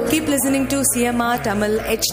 Keep listening to CMR Tamil HD.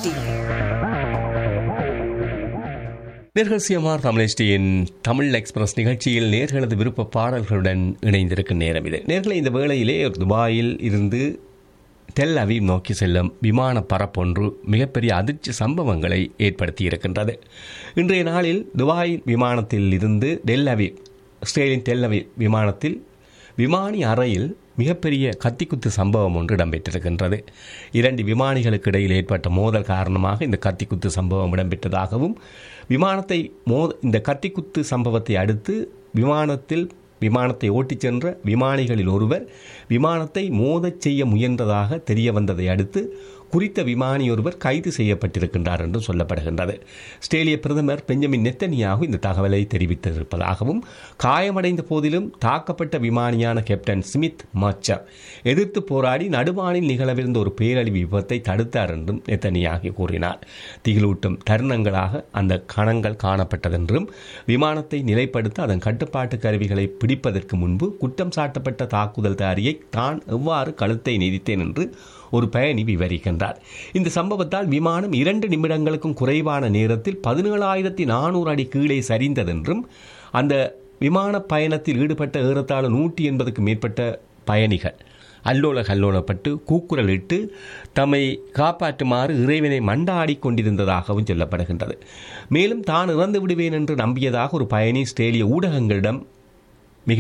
நிர்கசியமார் தமிழ்ச்சியின் Tamil express நிகழ்ச்சியில் நேர்களது விருப்ப பாடல்களுடன் இணைந்திருக்கும் நேரம் இது நேர்களை இந்த வேளையிலே துபாயில் இருந்து டெல் அவீவ் நோக்கி செல்லும் விமான பரப்பொன்று மிகப்பெரிய அதிர்ச்சி சம்பவங்களை ஏற்படுத்தி இருக்கின்றது இன்றைய நாளில் துபாய் விமானத்தில் இருந்து டெல் அவீவ் இஸ்ரேலின் டெல் அவீவ் விமானத்தில் விமானி அறையில் மிகப்பெரிய கத்திக்குத்து சம்பவம் ஒன்று இடம்பெற்றிருக்கின்றது இரண்டு விமானிகளுக்கு இடையில் ஏற்பட்ட மோதல் காரணமாக இந்த கத்திக்குத்து சம்பவம் இடம்பெற்றதாகவும் விமானத்தை மோ இந்த கத்திக்குத்து சம்பவத்தை அடுத்து விமானத்தில் விமானத்தை ஓட்டிச் சென்ற விமானிகளில் ஒருவர் விமானத்தை மோதச் செய்ய முயன்றதாக தெரிய வந்ததை அடுத்து குறித்த விமானி ஒருவர் கைது செய்யப்பட்டிருக்கின்றார் என்றும் சொல்லப்படுகின்றது ஆஸ்திரேலிய பிரதமர் பெஞ்சமின் நெத்தனியாகு இந்த தகவலை தெரிவித்திருப்பதாகவும் காயமடைந்த போதிலும் தாக்கப்பட்ட விமானியான கேப்டன் ஸ்மித் மாச்சர் எதிர்த்து போராடி நடுவானில் நிகழவிருந்த ஒரு பேரழிவு விபத்தை தடுத்தார் என்றும் நெத்தனியாகி கூறினார் திகிலூட்டும் தருணங்களாக அந்த கணங்கள் காணப்பட்டதென்றும் விமானத்தை நிலைப்படுத்த அதன் கட்டுப்பாட்டு கருவிகளை பிடிப்பதற்கு முன்பு குற்றம் சாட்டப்பட்ட தாக்குதல்தாரியை தான் எவ்வாறு கழுத்தை நீதித்தேன் என்று ஒரு பயணி விவரிக்கின்றார் இந்த சம்பவத்தால் விமானம் இரண்டு நிமிடங்களுக்கும் குறைவான நேரத்தில் பதினேழாயிரத்தி நானூறு அடி கீழே சரிந்ததென்றும் அந்த விமான பயணத்தில் ஈடுபட்ட ஏறத்தாழ நூற்றி எண்பதுக்கு மேற்பட்ட பயணிகள் அல்லோல கல்லோலப்பட்டு கூக்குரலிட்டு தம்மை காப்பாற்றுமாறு இறைவனை மண்டாடி கொண்டிருந்ததாகவும் சொல்லப்படுகின்றது மேலும் தான் இறந்து விடுவேன் என்று நம்பியதாக ஒரு பயணி ஆஸ்திரேலிய ஊடகங்களிடம் மிக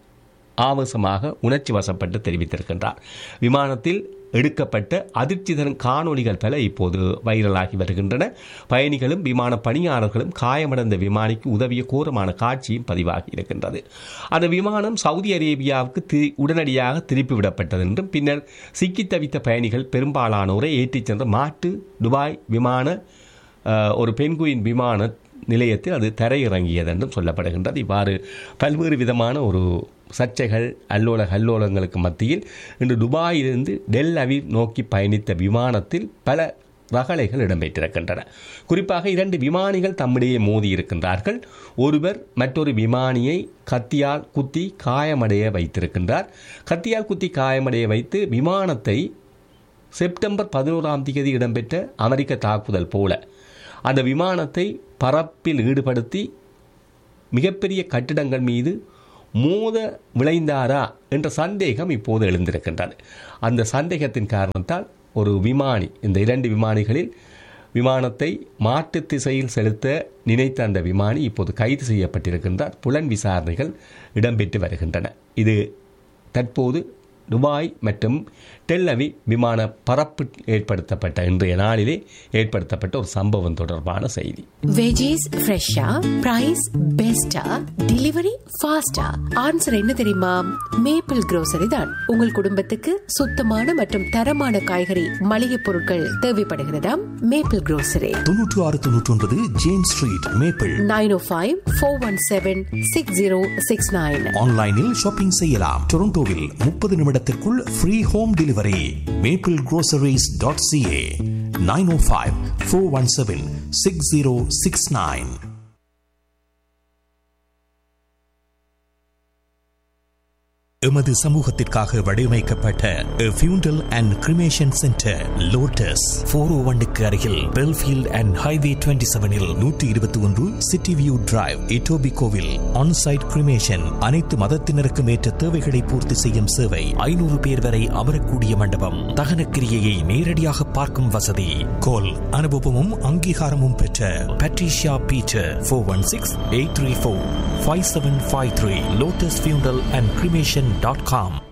ஆவேசமாக உணர்ச்சி வசப்பட்டு தெரிவித்திருக்கின்றார் விமானத்தில் எடுக்கப்பட்ட அதிர்ச்சி தரும் காணொலிகள் பல இப்போது வைரலாகி வருகின்றன பயணிகளும் விமான பணியாளர்களும் காயமடைந்த விமானிக்கு உதவிய கோரமான காட்சியும் பதிவாகி இருக்கின்றது அந்த விமானம் சவுதி அரேபியாவுக்கு தி உடனடியாக திருப்பிவிடப்பட்டது என்றும் பின்னர் சிக்கி தவித்த பயணிகள் பெரும்பாலானோரை ஏற்றிச் சென்ற மாட்டு துபாய் விமான அஹ், ஒரு பெண்குயின் விமான நிலையத்தில் அது தரையிறங்கியது என்றும் சொல்லப்படுகின்றது இவ்வாறு பல்வேறு விதமான ஒரு சர்ச்சைகள் அல்லோல கல்லோலங்களுக்கு மத்தியில் இன்று துபாயிலிருந்து டெல் அவீவ் நோக்கி பயணித்த விமானத்தில் பல ரகளைகள் இடம்பெற்றிருக்கின்றன குறிப்பாக இரண்டு விமானிகள் தம்மிடையே மோதி இருக்கின்றார்கள் ஒருவர் மற்றொரு விமானியை கத்தியால் குத்தி காயமடைய வைத்திருக்கின்றார் கத்தியால் குத்தி காயமடைய வைத்து விமானத்தை செப்டம்பர் பதினோராம் தேதி இடம்பெற்ற அமெரிக்க தாக்குதல் போல அந்த விமானத்தை பறப்பில் ஈடுபடுத்தி மிகப்பெரிய கட்டிடங்கள் மீது மோத விளைந்தாரா என்ற சந்தேகம் இப்போது எழுந்திருக்கின்றது அந்த சந்தேகத்தின் காரணத்தால் ஒரு விமானி இந்த இரண்டு விமானிகளில் விமானத்தை மாற்று திசையில் செலுத்த நினைத்த அந்த விமானி இப்போது கைது செய்யப்பட்டிருக்கின்றார் புலன் விசாரணைகள் இடம்பெற்று வருகின்றன இது தற்போது துபாய் மற்றும் டெல்லவி விமான பரப்பு ஏற்படுத்தப்பட்ட இன்றைய நாளிலே ஏற்படுத்தப்பட்ட ஒரு சம்பவம் தொடர்பான செய்தி வெஜிஸ் ஃப்ரெஷ்ஷா பிரைஸ் பெஸ்டா டெலிவரி ஃபாஸ்டா ஆன்சர் என்ன தெரியுமா மேப்பிள் grocery தான் உங்கள் குடும்பத்துக்கு சுத்தமான மற்றும் தரமான காய்கறி மளிகை பொருட்கள் தேவைப்படுகிறதாம் மேப்பிள் grocery தொன்னூற்று ஆறு தொன்னூற்றி ஒன்பது James street Maple nine O five four one seven six zero six nine ஆன்லைனில் ஷாப்பிங் செய்யலாம் டொரண்டோவில் முப்பது நிமிடத்திற்குள் free home delivery Maple groceries.ca dot CA nine O five four one seven six zero six nine எமது சமூகத்திற்காக வடிவமைக்கப்பட்ட funeral and cremation center Lotus four O ஒன்னுக்கு அருகில் பெல்ஃபீல்ட் அண்ட் ஹைவே டுவெண்ட்டி செவனில் நூற்றி இருபத்தி ஒன்று சிட்டி வியூ டிரைவ் இட்டோபி கோவில் ஆன்சைட் கிரிமேஷன் அனைத்து மதத்தினருக்கும் ஏற்ற தேவைகளை பூர்த்தி செய்யும் சேவை ஐநூறு பேர் வரை அமரக்கூடிய மண்டபம் தகன கிரியையை நேரடியாக பார்க்கும் வசதி கோல் அனுபவமும் அங்கீகாரமும் பெற்ற Patricia Peter four one six eight three four five seven five three Lotus funeral and cremation dot com